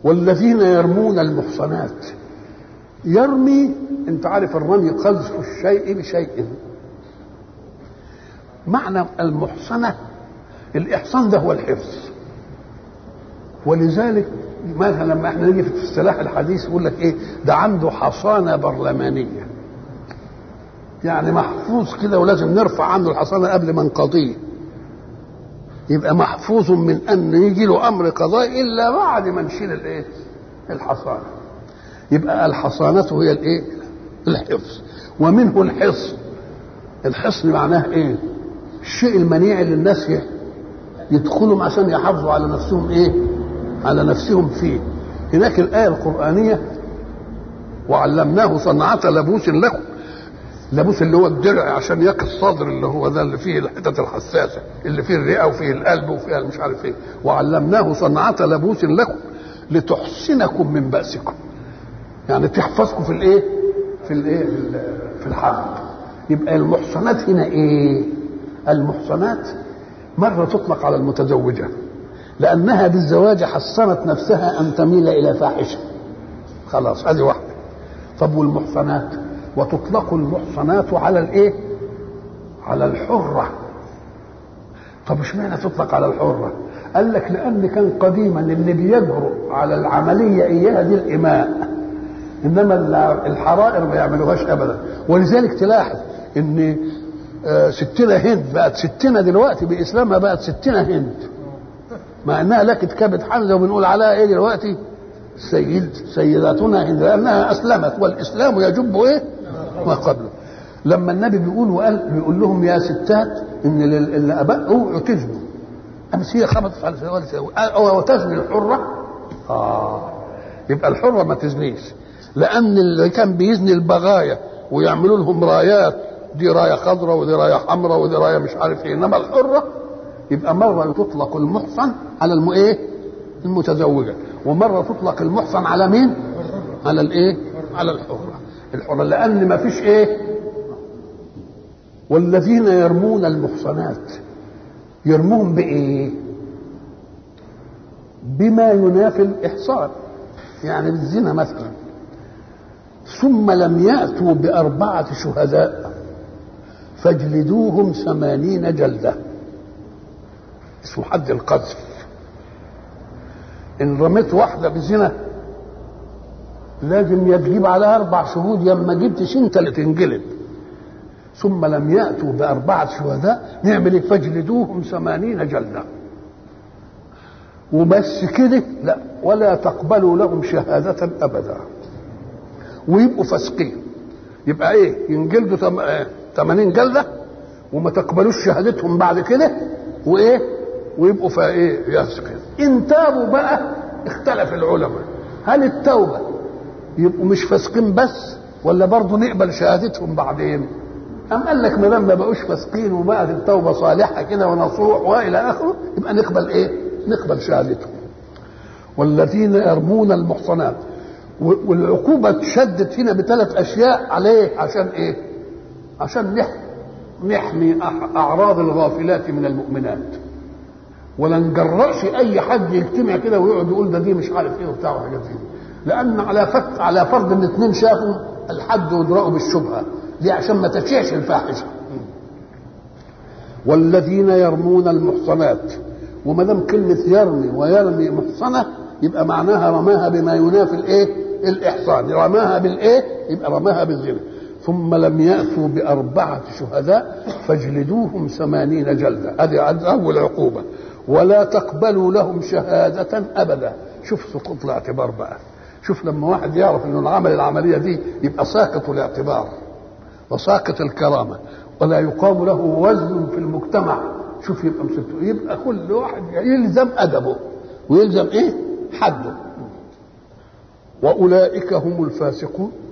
والذين يرمون المحصنات يرمي انت عارف الرمي قذف الشيء بشيء معنى المحصنة الإحصان ده هو الحفظ ولذلك مثلا لما احنا نيجي في السلاح الحديث يقول لك ايه ده عنده حصانة برلمانية يعني محفوظ كده ولازم نرفع عنه الحصانة قبل ما نقضيه يبقى محفوظ من ان يجي له امر قضائي الا بعد ما نشيل الايه الحصانه يبقى الحصانه هي الايه الحفظ ومنه الحصن الحصن معناه ايه الشيء المنيع اللي الناس يدخلوا عشان يحافظوا على نفسهم ايه على نفسهم فيه هناك الايه القرانيه وعلمناه صنعه لبوس لكم لابوس اللي هو الدرع عشان يقي الصدر اللي هو ده اللي فيه الحتت الحساسه اللي فيه الرئه وفيه القلب وفيه مش عارف ايه وعلمناه صنعه لبوس لكم لتحسنكم من باسكم يعني تحفظكم في الايه في الايه في الحرب يبقى المحصنات هنا ايه المحصنات مره تطلق على المتزوجه لانها بالزواج حصنت نفسها ان تميل الى فاحشه خلاص هذه واحده طب والمحصنات وتطلق المحصنات على الايه على الحرة طب اشمعنى تطلق على الحرة قال لك لان كان قديما اللي بيجرؤ على العملية اياها دي الاماء انما الحرائر ما يعملوهاش ابدا ولذلك تلاحظ ان ستنا هند بقت ستنا دلوقتي باسلامها بقت ستنا هند مع انها لكت كبد حمزه وبنقول عليها ايه دلوقتي سيد سيداتنا هند لانها اسلمت والاسلام يجب ايه ما قبله لما النبي بيقول وقال بيقول لهم يا ستات ان الاباء اوعوا تزنوا امس هي خبطت على او تزني الحره اه يبقى الحره ما تزنيش لان اللي كان بيزني البغايا ويعملوا لهم رايات دي رايه خضراء ودي رايه حمراء ودي رايه مش عارف ايه انما الحره يبقى مره تطلق المحصن على الم ايه المتزوجه ومره تطلق المحصن على مين على الايه على الحره الحرة لأن ما فيش إيه والذين يرمون المحصنات يرمون بإيه بما ينافي الإحصان يعني بالزنا مثلا ثم لم يأتوا بأربعة شهداء فاجلدوهم ثمانين جلدة اسمه حد القذف إن رميت واحدة بزنا لازم يجيب على أربع شهود يما جبتش أنت اللي تنجلد ثم لم يأتوا بأربعة شهداء نعمل إيه فاجلدوهم ثمانين جلدة وبس كده لا ولا تقبلوا لهم شهادة أبدا ويبقوا فاسقين يبقى ايه ينجلدوا 80 جلده وما تقبلوش شهادتهم بعد كده وايه ويبقوا فايه يسقط ان تابوا بقى اختلف العلماء هل التوبه يبقوا مش فاسقين بس ولا برضه نقبل شهادتهم بعدين أم قال لك ما دام ما بقوش فاسقين وبقت التوبه صالحه كده ونصوح والى اخره يبقى نقبل ايه؟ نقبل شهادتهم. والذين يرمون المحصنات والعقوبه اتشدت هنا بثلاث اشياء عليه عشان ايه؟ عشان نحمي نحمي اعراض الغافلات من المؤمنات. ولا نجرأش اي حد يجتمع كده ويقعد يقول ده دي مش عارف ايه وبتاع وحاجات زي دي. لان على فت على فرض ان اثنين شافوا الحد وادرأوا بالشبهه دي عشان ما تشيعش الفاحشه والذين يرمون المحصنات وما دام كلمه يرمي ويرمي محصنه يبقى معناها رماها بما ينافي الايه؟ الاحصان رماها بالايه؟ يبقى رماها بالزنا ثم لم ياتوا باربعه شهداء فاجلدوهم ثمانين جلده هذه اول عقوبه ولا تقبلوا لهم شهاده ابدا شوف سقوط الاعتبار بقى شوف لما واحد يعرف انه عمل العمليه دي يبقى ساقط الاعتبار وساقط الكرامه ولا يقام له وزن في المجتمع شوف يبقى مسكته يبقى كل واحد يلزم ادبه ويلزم ايه حده واولئك هم الفاسقون